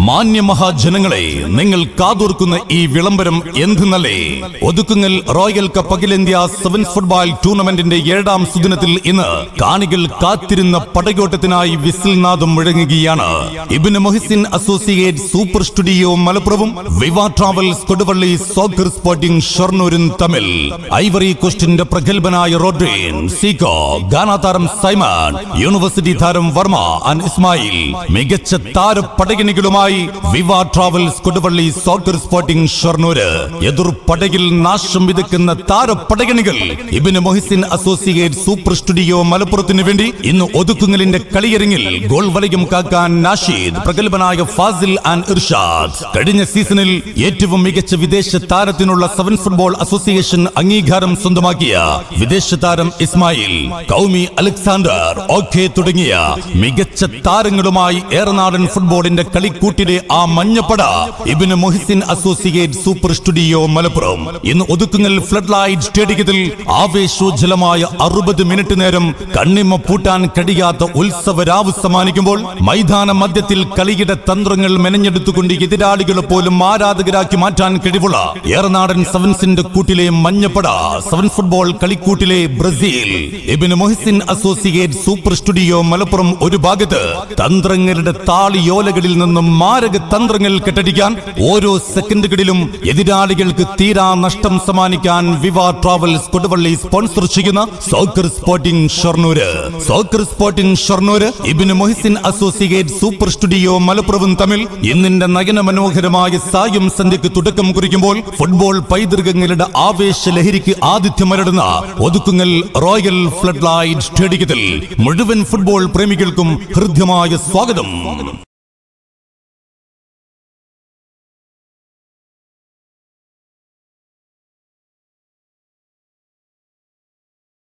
മാന്യമഹാജനങ്ങളെ നിങ്ങൾ കാതോർക്കുന്ന ഈ വിളംബരം എന്തെന്നല്ലേ ഒതുക്കുങ്ങൽ റോയൽ കപ്പ് അഖിലേന്ത്യാ സെവൻസ് ഫുട്ബോൾ ടൂർണമെന്റിന്റെ ഏഴാം സുദിനത്തിൽ ഇന്ന് കാണികൾ കാത്തിരുന്ന പടയോട്ടത്തിനായി വിസിൽ നാദം മുഴങ്ങുകയാണ് Ibin Mohisin associate super studio മലപ്പുറവും Viva travels Koduvally soccer sporting ഷൊർണൂരും തമ്മിൽ ഐവറി കോസ്റ്റിന്റെ പ്രഗത്ഭനായ റോഡ്രീൻ സീക്കോ ഗാന താരം സൈമൺ യൂണിവേഴ്സിറ്റി താരം വർമ്മ ആൻഡ് ഇസ്മായിൽ മികച്ച താര പടകിണികളുമായി Viva travels Koduvally soccer sporting Shoranur എതിർ പടകിൽ നാശം വിതക്കുന്ന താര പടകിണികൾ Ibin Mohisin associate super studio മലപ്പുറത്തിന് വേണ്ടി ഇന്ന് ഒതുക്കുങ്ങലിന്റെ കളിയരങ്ങിൽ ഗോൾ വലയം കാക്കാൻ നാഷീദ് പ്രഗത്ഭനായ ഫാസിൽ ആൻഡ് ഇർഷാദ് കഴിഞ്ഞ സീസണിൽ ഏറ്റവും മികച്ച വിദേശ താരത്തിനുള്ള സെവൻ ഫുട്ബോൾ അസോസിയേഷൻ അംഗീകാരം സ്വന്തമാക്കിയ വിദേശ താരം ഇസ്മായിൽ കൗമി അലക്സാണ്ടർ ഓക്കെ തുടങ്ങിയ മികച്ച താരങ്ങളുമായി ഏറനാടൻ ഫുട്ബോളിന്റെ കളിക്കൂട്ടിലെ ആ മഞ്ഞപ്പട Ibin Mohisin associate super studio Malappuram ഇന്ന് ഒതുക്കുങ്ങൽ ഫ്ലഡ് ലൈറ്റ് സ്റ്റേഡിയത്തിൽ ആവേശോജ്ജലമായ അറുപത് മിനിറ്റ് നേരം കണ്ണിമ പൂട്ടാൻ കഴിയാത്ത ഉത്സവരാവ് സമ്മാനിക്കുമ്പോൾ മൈതാന മധ്യത്തിൽ കളിയുടെ തന്ത്രങ്ങൾ മെനഞ്ഞെടുത്തുകൊണ്ട് എതിരാളികളെ പോലും ആരാധകരാക്കി മാറ്റാൻ കഴിവുള്ള ഏറനാടൻ സെവൻസിന്റെ കൂട്ടിലെ മഞ്ഞപ്പട സെവൻ ഫുട്ബോൾ കളിക്കൂട്ടിലെ Brazil Ibin Mohisin associate super studio Malappuram ഒരു ഭാഗത്ത് തന്ത്രങ്ങളുടെ താളിയോലകളിൽ നിന്നും മാരക തന്ത്രങ്ങൾ കെട്ടടിക്കാൻ ഓരോ സെക്കൻഡുകളിലും എതിരാളികൾക്ക് തീരാ നഷ്ടം സമ്മാനിക്കാൻ വിവാ ട്രാവൽസ് കൊടുവള്ളി സ്പോൺസർ ചെയ്യുന്ന soccer sporting Shoranur soccer sporting Shoranur Ibin Mohisin associate super studio മലപ്പുറവും തമ്മിൽ ഇന്നിന്റെ നയന മനോഹരമായ സായം സന്ധ്യക്ക് തുടക്കം കുറിക്കുമ്പോൾ ഫുട്ബോൾ പൈതൃകങ്ങളുടെ ആവേശ ലഹരിക്ക് ആതിഥ്യമരടുന്ന ഒതുക്കുങ്ങൽ റോയൽ ഫ്ലഡ് ലൈറ്റ് സ്റ്റേഡിയത്തിൽ മുഴുവൻ ഫുട്ബോൾ പ്രേമികൾക്കും ഹൃദ്യമായ സ്വാഗതം